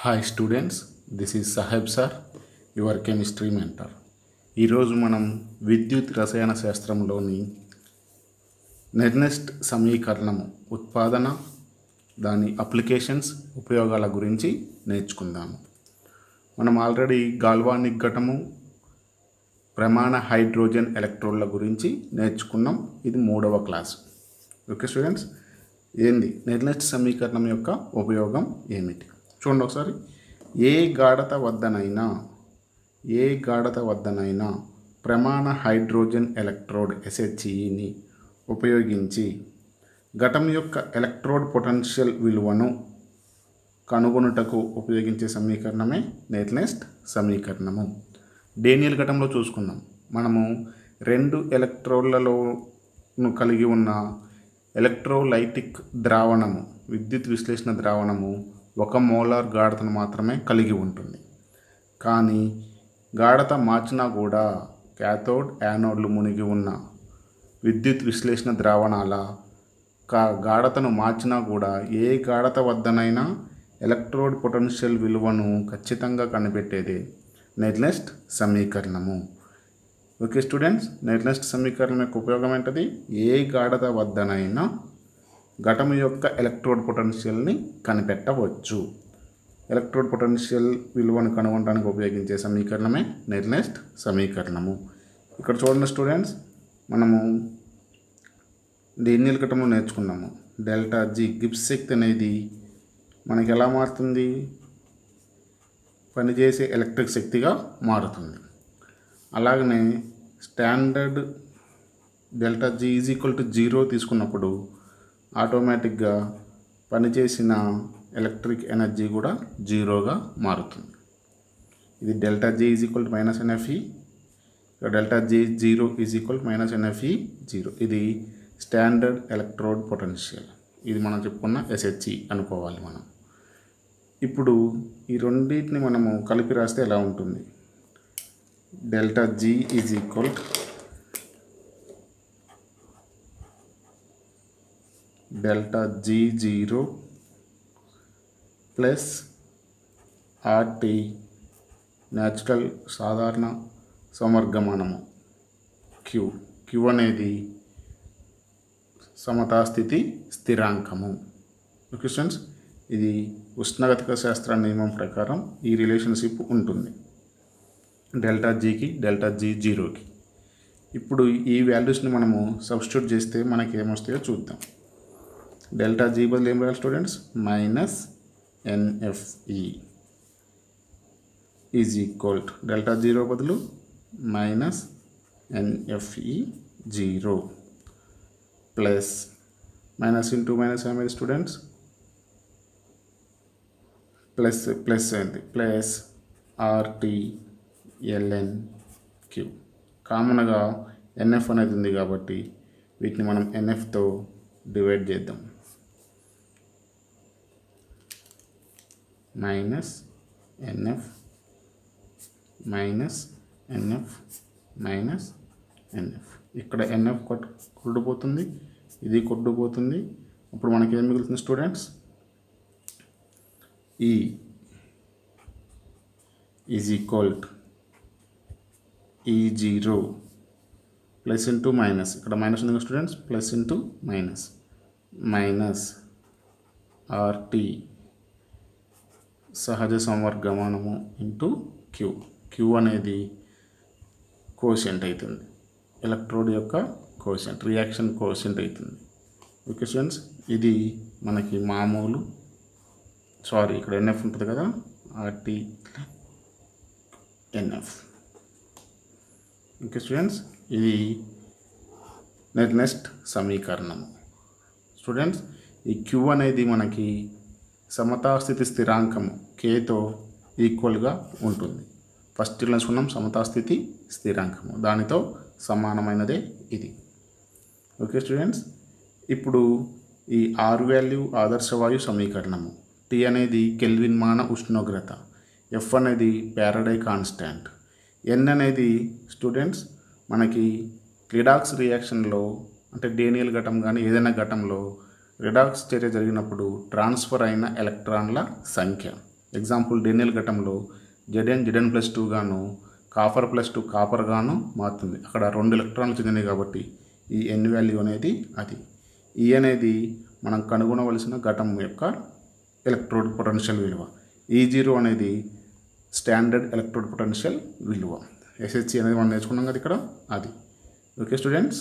hi students this is Saheb sir your chemistry mentor ఈరోజు మనం విద్యుత్ రసాయన శాస్త్రంలోని నెర్నెస్ట్ సమీకరణము ఉత్పాదన దాని అప్లికేషన్స్ ఉపయోగాల గురించి నేర్చుకుందాము మనం ఆల్రెడీ గాల్వానిక్ ఘటము ప్రమాణ హైడ్రోజన్ ఎలక్ట్రోడ్ల గురించి నేర్చుకున్నాం ఇది మూడవ క్లాసు ఓకే స్టూడెంట్స్ ఏంది నిర్ణస్ట్ సమీకరణం యొక్క ఉపయోగం ఏమిటి చూడండి ఒకసారి ఏ గాఢత వద్దనైనా ఏ గాఢత వద్దనైనా ప్రమాణ హైడ్రోజన్ ఎలక్ట్రోడ్ ఎస్హెచ్ఈని ఉపయోగించి ఘటం యొక్క ఎలక్ట్రోడ్ పొటెన్షియల్ విలువను కనుగొనుటకు ఉపయోగించే సమీకరణమే నెట్నెస్ట్ సమీకరణము డేనియల్ ఘటంలో చూసుకున్నాం మనము రెండు ఎలక్ట్రోడ్లలోను కలిగి ఉన్న ఎలక్ట్రోలైటిక్ ద్రావణము విద్యుత్ విశ్లేషణ ద్రావణము ఒక మోలార్ గాఢతను మాత్రమే కలిగి ఉంటుంది కానీ గాఢత మార్చినా కూడా క్యాథోడ్ యానోడ్లు మునిగి ఉన్న విద్యుత్ విశ్లేషణ ద్రావణాల కా గాఢతను మార్చినా కూడా ఏ గాఢత వద్దనైనా ఎలక్ట్రోడ్ పొటెన్షియల్ విలువను ఖచ్చితంగా కనిపెట్టేదే నెట్నెస్ట్ సమీకరణము ఓకే స్టూడెంట్స్ నెట్నెస్ట్ సమీకరణం యొక్క ఉపయోగం ఏంటది ఏ గాఢత వద్దనైనా ఘటము యొక్క ఎలక్ట్రోడ్ పొటెన్షియల్ని కనిపెట్టవచ్చు ఎలక్ట్రోడ్ పొటెన్షియల్ విలువను కనుగొనడానికి ఉపయోగించే సమీకరణమే నెట్నెస్ట్ సమీకరణము ఇక్కడ చూడండి స్టూడెంట్స్ మనము డేనియల్ ఘటంలో నేర్చుకున్నాము డెల్టా జి గిబ్స్ శక్తి అనేది మనకి ఎలా మారుతుంది పనిచేసే ఎలక్ట్రిక్ శక్తిగా మారుతుంది అలాగనే standard delta G is equal to zero తీసుకున్నప్పుడు ఆటోమేటిక్గా పనిచేసిన ఎలక్ట్రిక్ ఎనర్జీ కూడా జీరోగా మారుతుంది ఇది delta G is equal to minus NFE delta G zero is equal minus NFE zero ఇది స్టాండర్డ్ ఎలక్ట్రోడ్ పొటెన్షియల్ ఇది మనం చెప్పుకున్న ఎస్హెచ్ఈ అనుకోవాలి మనం ఇప్పుడు ఈ రెండింటిని మనము కలిపి రాస్తే ఎలా ఉంటుంది delta G is equal delta G zero plus RT natural సాధారణ సమర్గమనము క్యూ క్యూ అనేది సమతాస్థితి స్థిరాంకము ఓకే స్టూడెంట్స్ ఇది ఉష్ణగతిక శాస్త్ర నియమం ప్రకారం ఈ రిలేషన్షిప్ ఉంటుంది డెల్టా జీకి డెల్టా జీ జీరోకి ఇప్పుడు ఈ వాల్యూస్ని మనము సబ్స్టిట్యూట్ చేస్తే మనకి ఏమొస్తాయో చూద్దాం డెల్టా జీ బదులు ఏం రాయాలి students minus NFE is equal to delta zero బదులు minus NFE zero plus minus into minus ఏమైంది స్టూడెంట్స్ ప్లస్ ప్లస్ అయింది ప్లస్ ఆర్టీ ఎల్ఎన్ క్యూ కామన్గా ఎన్ఎఫ్ అనేది ఉంది కాబట్టి వీటిని మనం ఎన్ఎఫ్తో డివైడ్ చేద్దాం minus NF minus NF minus NF ఇక్కడ ఎన్ఎఫ్ కొట్టు కొట్టుపోతుంది ఇది కొట్టుపోతుంది అప్పుడు మనకి ఏం మిగులుతుంది students E is equal E zero plus into minus ఇక్కడ మైనస్ ఉంది students plus into minus minus RT సహజ సంవర్గమానము ఇంటూ క్యూ క్యూ అనేది కోషెంట్ అవుతుంది ఎలక్ట్రోడ్ యొక్క కోషెంట్ రియాక్షన్ కోషెంట్ అవుతుంది ఓకే స్టూడెంట్స్ ఇది మనకి మామూలు సారీ ఇక్కడ ఎన్ఎఫ్ ఉంటుంది కదా ఆర్టీ ఎన్ఎఫ్ ఓకే స్టూడెంట్స్ ఇది నెక్స్ట్ సమీకరణము స్టూడెంట్స్ ఈ క్యూ అనేది మనకి సమతాస్థితి స్థిరాంకము కేతో ఈక్వల్గా ఉంటుంది ఫస్ట్ నేర్చుకున్నాం సమతాస్థితి స్థిరాంకము దానితో సమానమైనదే ఇది ఓకే స్టూడెంట్స్ ఇప్పుడు ఈ ఆర్ వాల్యూ ఆదర్శవాయు సమీకరణము టీ అనేది కెల్విన్ మాన ఉష్ణోగ్రత ఎఫ్ అనేది ప్యారడై కాన్స్టాంట్ ఎన్ అనేది స్టూడెంట్స్ మనకి రిడాక్స్ రియాక్షన్లో అంటే డేనియల్ ఘటం కానీ ఏదైనా ఘటంలో రిడాక్స్ చర్య జరిగినప్పుడు ట్రాన్స్ఫర్ అయిన ఎలక్ట్రాన్ల సంఖ్య ఎగ్జాంపుల్ డేనియల్ ఘటంలో జెడెన్ జెడెన్ ప్లస్ టూ గాను కాపర్ ప్లస్ టూ కాపర్ గాను మారుతుంది అక్కడ రెండు ఎలక్ట్రాన్లు చెందినాయి కాబట్టి ఈ ఎన్ వాల్యూ అనేది అది ఈ అనేది మనం కనుగొనవలసిన ఘటం యొక్క ఎలక్ట్రోడ్ పొటెన్షియల్ విలువ ఈ జీరో అనేది స్టాండర్డ్ ఎలక్ట్రోడ్ పొటెన్షియల్ విలువ ఎస్హెచ్సి అనేది మనం నేర్చుకున్నాం కదా ఇక్కడ అది okay students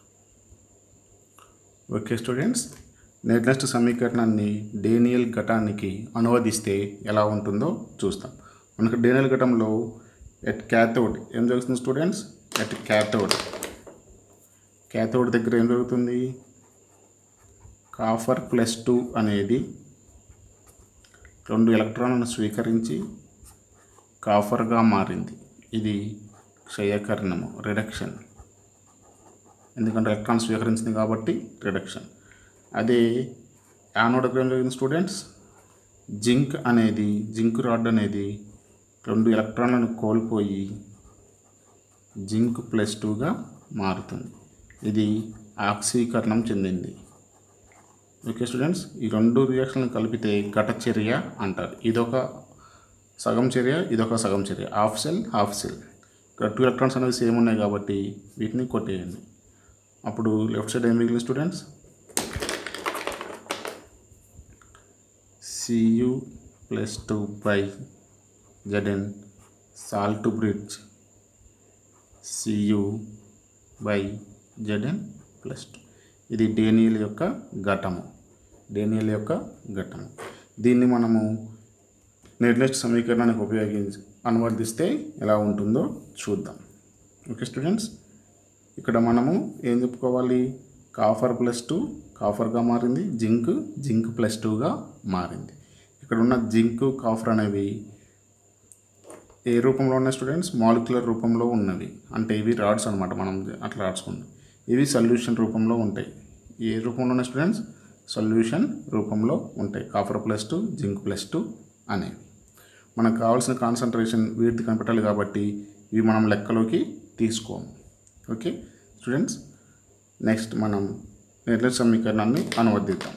okay students next సమీకరణాన్ని డేనియల్ ఘటానికి అనువదిస్తే ఎలా ఉంటుందో చూస్తాం మనకు డేనియల్ ఘటంలో ఎట్ క్యాథోడ్ ఏం జరుగుతుంది స్టూడెంట్స్ ఎట్ క్యాథోడ్ క్యాథోడ్ దగ్గర ఏం జరుగుతుంది కాఫర్ ప్లస్ టూ అనేది రెండు ఎలక్ట్రాన్లను స్వీకరించి కాఫర్గా మారింది ఇది క్షయకరణము రిడక్షన్ ఎందుకంటే ఎలక్ట్రాన్ స్వీకరించింది కాబట్టి రిడక్షన్ అదే యానోడ్ దగ్గర ఏం జరిగింది స్టూడెంట్స్ జింక్ అనేది జింక్ రాడ్ అనేది రెండు ఎలక్ట్రాన్లను కోల్పోయి జింక్ ప్లస్ టూగా మారుతుంది ఇది ఆక్సీకరణం చెందింది ఓకే స్టూడెంట్స్ ఈ రెండు రియాక్షన్లను కలిపితే ఘట చర్య అంటారు ఇదొక సగం చర్య ఇదొక సగం చర్య హాఫ్ సెల్ హాఫ్ సెల్ ఇక్కడ టూ ఎలక్ట్రాన్స్ అనేవి సేమ్ ఉన్నాయి కాబట్టి వీటిని కొట్టేయండి అప్పుడు లెఫ్ట్ సైడ్ ఏం మిగిలింది students CU plus two by ZN salt bridge CU by ZN plus two ఇది డేనియల్ యొక్క ఘటము డేనియల్ యొక్క ఘటము దీన్ని మనము నిర్దిష్ట సమీకరణానికి ఉపయోగించి అనువర్తిస్తే ఎలా ఉంటుందో చూద్దాం ఓకే స్టూడెంట్స్ ఇక్కడ మనము ఏం చెప్పుకోవాలి కాఫర్ ప్లస్ టూ కాఫర్గా మారింది జింక్ జింక్ ప్లస్ టూగా మారింది ఇక్కడ ఉన్న జింక్ కాఫర్ అనేవి ఏ రూపంలో ఉన్నాయి స్టూడెంట్స్ మాలిక్యులర్ రూపంలో ఉన్నవి అంటే ఇవి రాడ్స్ అనమాట మనం అట్లా రాసుకుందాం ఇవి సొల్యూషన్ రూపంలో ఉంటాయి ఏ రూపంలో ఉన్నాయి స్టూడెంట్స్ సొల్యూషన్ రూపంలో ఉంటాయి copper plus two zinc plus two అనేవి మనకు కావాల్సిన కాన్సన్ట్రేషన్ వీటికి కనిపెట్టాలి కాబట్టి ఇవి మనం లెక్కలోకి తీసుకోము ఓకే స్టూడెంట్స్ నెక్స్ట్ మనం నిర్లక్ష్య సమీకరణాన్ని అనువదిద్దాం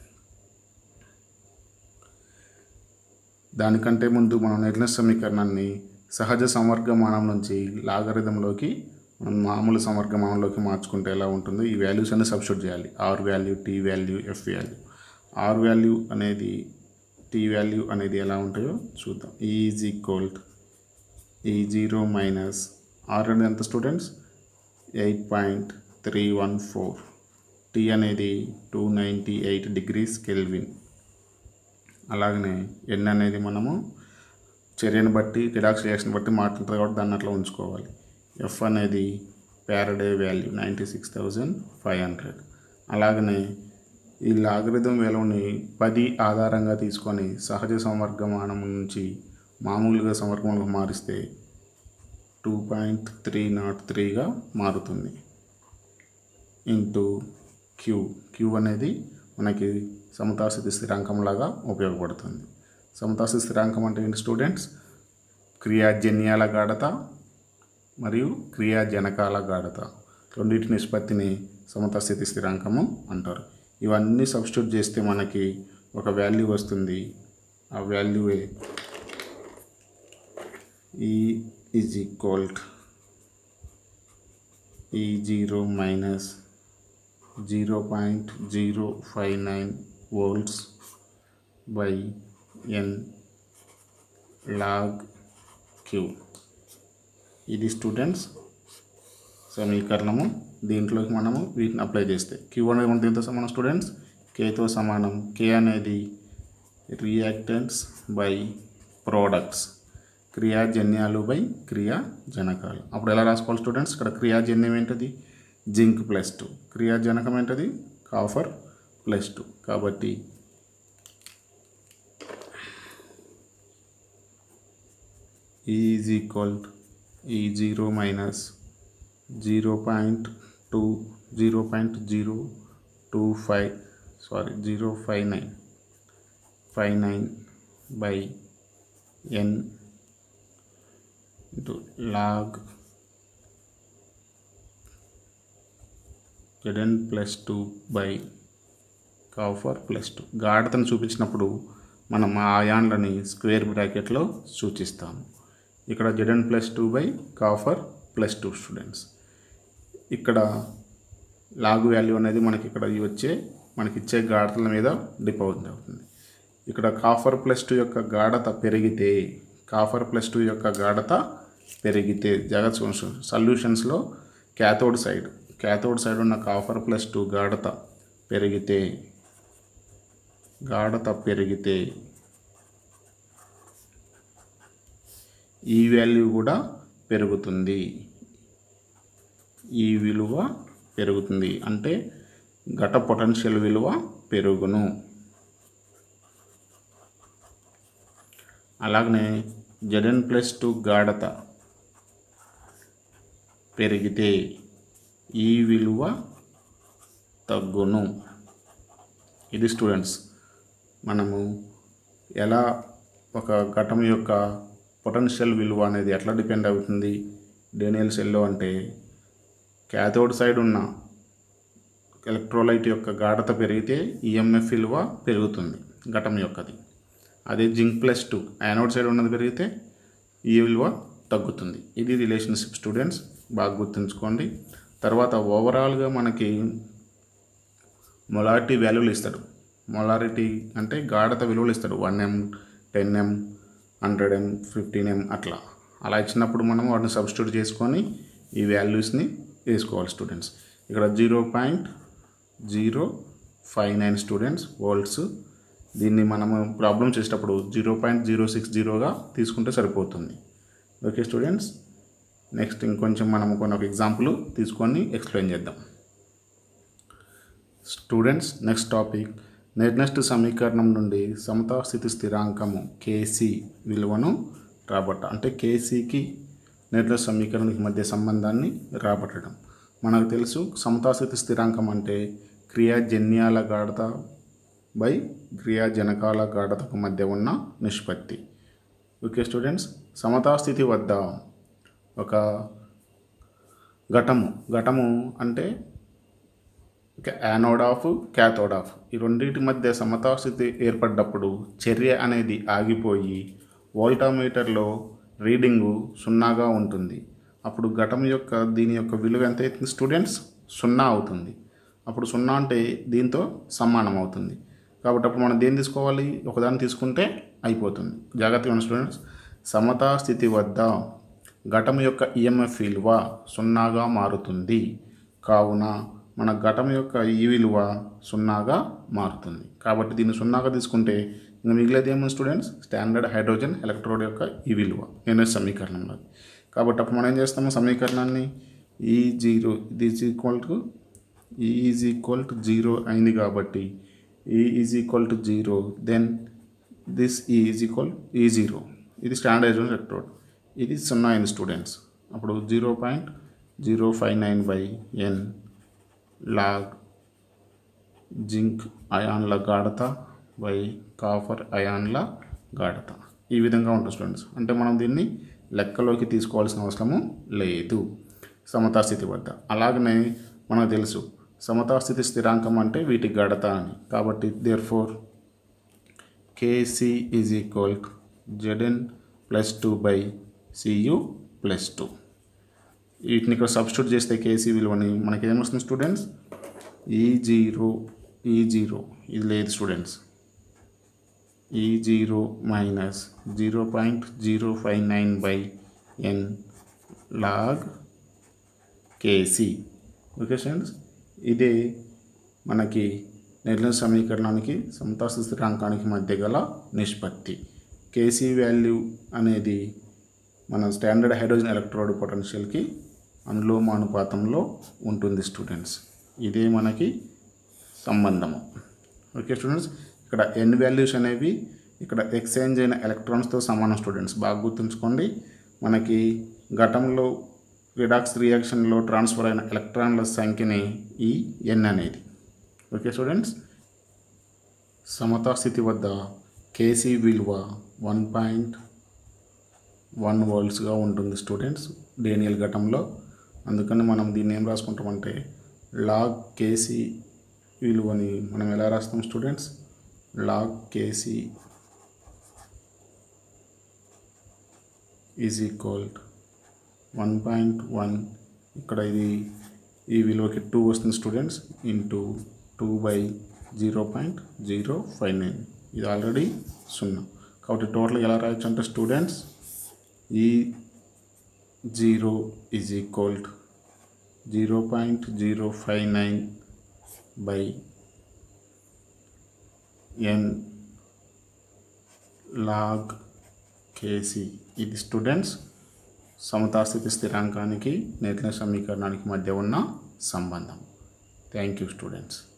దానికంటే ముందు మనం నిర్లక్ష్య సమీకరణాన్ని సహజ సంవర్గమానం నుంచి లాగరిథంలోకి మనం మామూలు సంవర్గమానంలోకి మార్చుకుంటే ఎలా ఉంటుందో ఈ వాల్యూస్ అన్ని సబ్స్టిట్యూట్ చేయాలి R value T value F value R value అనేది టీ వాల్యూ అనేది ఎలా ఉంటాయో చూద్దాం is equal E zero minus R అనేది ఎంత students eight point three one four T అనేది two ninety eight degrees kelvin అలాగనే ఎన్ అనేది మనము చర్యను బట్టి రిడాక్స్ రియాక్షన్ బట్టి మారుతుంటుంది కాబట్టి దాన్ని అట్లా ఉంచుకోవాలి ఎఫ్ అనేది Faraday value ninety six thousand five hundred అలాగనే ఈ లాగరిథం విలువని పది ఆధారంగా తీసుకొని సహజ సంవర్గమానం నుంచి మామూలుగా సంవర్గంలోకి మారిస్తే టూ పాయింట్ త్రీ నాట్ త్రీగా మారుతుంది ఇంటూ క్యూ క్యూ అనేది మనకి సమతాస్థితి స్థిరాంకంలాగా ఉపయోగపడుతుంది సమతాస్థితి స్థిరాంకం అంటే ఏంటి స్టూడెంట్స్ క్రియాజన్యాల గాఢత మరియు క్రియాజనకాల గాఢత రెండింటి నిష్పత్తిని సమతాస్థితి స్థిరాంకము అంటారు ఇవన్నీ సబ్స్టిట్యూట్ చేస్తే మనకి ఒక వాల్యూ వస్తుంది ఆ వాల్యూవే E is equal E zero minus zero point zero five nine volts by N log Q ఇది స్టూడెంట్స్ సమీకరణము దీంట్లోకి మనము వీటిని అప్లై చేస్తే క్యూ అనేది మన దీంతో సమానం స్టూడెంట్స్ కేతో సమానం కే అనేది రియాక్టెంట్స్ బై ప్రోడక్ట్స్ క్రియాజన్యాలు బై క్రియాజనకాలు అప్పుడు ఎలా రాసుకోవాలి స్టూడెంట్స్ ఇక్కడ క్రియాజన్యం ఏంటది జింక్ ప్లస్ టూ క్రియాజనకం ఏంటది కాఫర్ ప్లస్ టూ కాబట్టి is equal E zero minus zero point two zero point zero two five sorry zero five nine five nine by N into log ZN plus two by copper plus two గాఢతను చూపించినప్పుడు మనం ఆ అయాన్లని square బ్రాకెట్లో సూచిస్తాము ఇక్కడ ZN plus two by copper plus two students ఇక్కడ log value అనేది మనకి ఇక్కడ ఈ వచ్చే మనకి ఇచ్చే గాఢతల మీద డిపాజిట్ అవుతుంది ఇక్కడ కాఫర్ ప్లస్ టూ యొక్క గాఢత పెరిగితే కాఫర్ ప్లస్ టూ యొక్క గాఢత పెరిగితే జగత్ సొల్యూషన్స్లో క్యాథోడ్ సైడ్ క్యాథోడ్ సైడ్ ఉన్న కాఫర్ ప్లస్ టూ గాఢత పెరిగితే గాఢత పెరిగితే ఈ వాల్యూ కూడా పెరుగుతుంది ఈ విలువ పెరుగుతుంది అంటే ఘట పొటెన్షియల్ విలువ పెరుగును అలాగనే జెడెన్ ప్లస్ టూ గాఢత పెరిగితే ఈ విలువ తగ్గును ఇది స్టూడెంట్స్ మనము ఎలా ఒక ఘటం యొక్క పొటెన్షియల్ విలువ అనేది ఎట్లా డిపెండ్ అవుతుంది డేనియల్ సెల్లో అంటే క్యాథోడ్ సైడ్ ఉన్న ఎలక్ట్రోలైట్ యొక్క గాఢత పెరిగితే ఈఎంఎఫ్ విలువ పెరుగుతుంది ఘటం యొక్కది అదే zinc plus two anode side ఉన్నది పెరిగితే ఈ విలువ తగ్గుతుంది ఇది రిలేషన్షిప్ స్టూడెంట్స్ బాగా గుర్తుంచుకోండి తర్వాత ఓవరాల్గా మనకి మొలారిటీ వాల్యూలు ఇస్తాడు మొలారిటీ అంటే గాఢత విలువలు ఇస్తాడు one M ten M hundred M fifteen M అట్లా అలా ఇచ్చినప్పుడు మనం వాటిని సబ్స్టిట్యూట్ చేసుకొని ఈ వాల్యూస్ని వేసుకోవాలి స్టూడెంట్స్ ఇక్కడ zero point zero five nine students volts దీన్ని మనము ప్రాబ్లం చేసేటప్పుడు జీరో పాయింట్ జీరో సిక్స్ జీరోగా తీసుకుంటే సరిపోతుంది ఓకే స్టూడెంట్స్ నెక్స్ట్ ఇంకొంచెం మనం కొన్ని ఒక ఎగ్జాంపుల్ తీసుకొని ఎక్స్ప్లెయిన్ చేద్దాం స్టూడెంట్స్ నెక్స్ట్ టాపిక్ నిర్దిష్ట సమీకరణం నుండి సమతా స్థితి స్థిరాంకము కేసీ విలువను రాబట్ట అంటే కేసీకి నిర్దిష్ట సమీకరణానికి మధ్య సంబంధాన్ని రాబట్టడం మనకు తెలుసు సమతాస్థితి స్థిరాంకం అంటే క్రియాజన్యాల గాఢత బై క్రియాజనకాల గాఢతకు మధ్య ఉన్న నిష్పత్తి ఓకే స్టూడెంట్స్ సమతాస్థితి వద్ద ఒక ఘటము ఘటము అంటే యానోడ్ ఆఫ్ క్యాథోడ్ ఆఫ్ ఈ రెండింటి మధ్య సమతాస్థితి ఏర్పడ్డప్పుడు చర్య అనేది ఆగిపోయి వోల్టామీటర్లో రీడింగు సున్నాగా ఉంటుంది అప్పుడు ఘటం యొక్క దీని యొక్క విలువ ఎంత అవుతుంది స్టూడెంట్స్ సున్నా అవుతుంది అప్పుడు సున్నా అంటే దీంతో సమానం అవుతుంది కాబట్టి అప్పుడు మనం దేన్ని తీసుకోవాలి ఒకదాన్ని తీసుకుంటే అయిపోతుంది జాగ్రత్తగా ఉన్న స్టూడెంట్స్ సమతా స్థితి వద్ద ఘటం యొక్క ఈఎంఎఫ్ విలువ సున్నాగా మారుతుంది కావున మన ఘటం యొక్క ఈ విలువ సున్నాగా మారుతుంది కాబట్టి దీన్ని సున్నాగా తీసుకుంటే ఇంకా మిగిలేది ఏమో స్టూడెంట్స్ స్టాండర్డ్ హైడ్రోజన్ ఎలక్ట్రోడ్ యొక్క ఈ విలువ ఎన్ఎస్ సమీకరణంలో కాబట్టి అప్పుడు మనం ఏం చేస్తాము సమీకరణాన్ని ఈ జీరో ఇది is equal to E is equal to zero అయింది కాబట్టి E is equal to zero then this E is equal E zero ఇది స్టాండర్డ్ ఎలక్ట్రోడ్ ఇది సున్నా అయింది స్టూడెంట్స్ అప్పుడు zero point zero five nine by N log zinc అయాన్ల గాఢత by copper అయాన్ల గాఢత ఈ విధంగా ఉంటుంది స్టూడెంట్స్ అంటే మనం దీన్ని లెక్కలోకి తీసుకోవాల్సిన అవసరము లేదు సమతాస్థితి వద్ద అలాగనే మనకు తెలుసు సమతాస్థితి స్థిరాంకం అంటే వీటి గాఢత అని కాబట్టి therefore KC is equal ZN plus two by CU plus two వీటిని ఇక్కడ సబ్స్టిట్యూట్ చేస్తే కేసీ విలువని మనకి ఏమొస్తుంది స్టూడెంట్స్ ఈ జీరో ఈ జీరో ఇది లేదు students E zero minus zero point zero five nine by N log KC okay students ఇదే మనకి నిర్ణయ సమీకరణానికి సమతాస్థ స్థిరాంకానికి మధ్య గల నిష్పత్తి కేసీ వాల్యూ అనేది మన స్టాండర్డ్ హైడ్రోజన్ ఎలక్ట్రోడ్ పొటెన్షియల్కి అనులోమానుపాతంలో ఉంటుంది స్టూడెంట్స్ ఇదే మనకి సంబంధము ఓకే స్టూడెంట్స్ ఇక్కడ ఎన్ వాల్యూస్ అనేవి ఇక్కడ ఎక్స్చేంజ్ అయిన ఎలక్ట్రాన్స్తో సమానం స్టూడెంట్స్ బాగా గుర్తుంచుకోండి మనకి ఘటంలో రిడాక్స్ రియాక్షన్లో ట్రాన్స్ఫర్ అయిన ఎలక్ట్రాన్ల సంఖ్యని ఈ ఎన్ అనేది ఓకే స్టూడెంట్స్ సమతా స్థితి వద్ద కేసీ విలువ వన్ పాయింట్ వన్ వోల్ట్స్గా ఉంటుంది స్టూడెంట్స్ డేనియల్ ఘటంలో అందుకని మనం దీన్ని ఏం రాసుకుంటామంటే లాగ్ కేసీ విలువని మనం ఎలా రాస్తాం students log KC is equal one point one ఇక్కడ ఇది ఈ విలువకి టూ వస్తుంది students into two by zero point zero five nine ఇది ఆల్రెడీ సున్నా కాబట్టి టోటల్ ఎలా రాయొచ్చు అంటే students E zero is equal zero point zero five nine by N log KC ఇది స్టూడెంట్స్ సమతాస్థితి స్థిరాంకానికి నేతన సమీకరణానికి మధ్య ఉన్న సంబంధం థ్యాంక్ యూ స్టూడెంట్స్